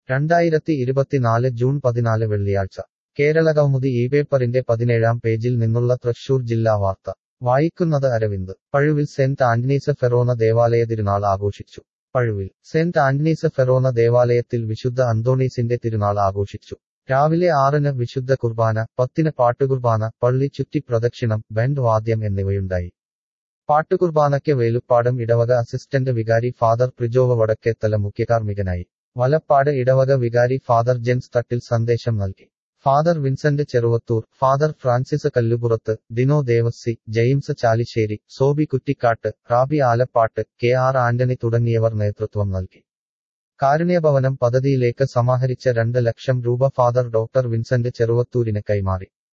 രണ്ടായിരത്തി ഇരുപത്തിനാല് ജൂൺ പതിനാല് വെള്ളിയാഴ്ച കേരളകൗമുദി ഈ പേപ്പറിന്റെ പതിനേഴാം പേജിൽ നിന്നുള്ള തൃശൂർ ജില്ലാ വാർത്ത വായിക്കുന്നത് Aravind Pazhuvil saint Antony's forane ദേവാലയ തിരുനാൾ ആഘോഷിച്ചു പഴുവിൽ സെന്റ് ആന്റണീസ് ഫെറോന ദേവാലയത്തിൽ വിശുദ്ധ അന്തോണീസിന്റെ തിരുനാൾ ആഘോഷിച്ചു രാവിലെ ആറിന് വിശുദ്ധ കുർബാന പത്തിന് പാട്ടുകുർബാന പള്ളി ചുറ്റി പ്രദക്ഷിണം ബാൻഡ് വാദ്യം എന്നിവയുണ്ടായി പാട്ടുകുർബാനയ്ക്ക് വേലുപ്പാടം ഇടവക അസിസ്റ്റന്റ് വികാരി ഫാദർ പ്രിജോവ വടക്കേത്തല മുഖ്യകാർമ്മികനായി വലപ്പാട് ഇടവക വികാരി ഫാദർ ജെൻസ് തട്ടിൽ സന്ദേശം നൽകി father Vincent Cheruvathur father Francis Kallupurath Dino Devassy James Chalissery Sobi Kuttikkatt Rabi Alappatt K R Antony തുടങ്ങിയവർ നേതൃത്വം നൽകി കാരുണ്യഭവനം പദ്ധതിയിലേക്ക് സമാഹരിച്ച രണ്ട് ലക്ഷം രൂപ ഫാദർ ഡോക്ടർ വിൻസെന്റ് ചെറുവത്തൂരിന് കൈമാറി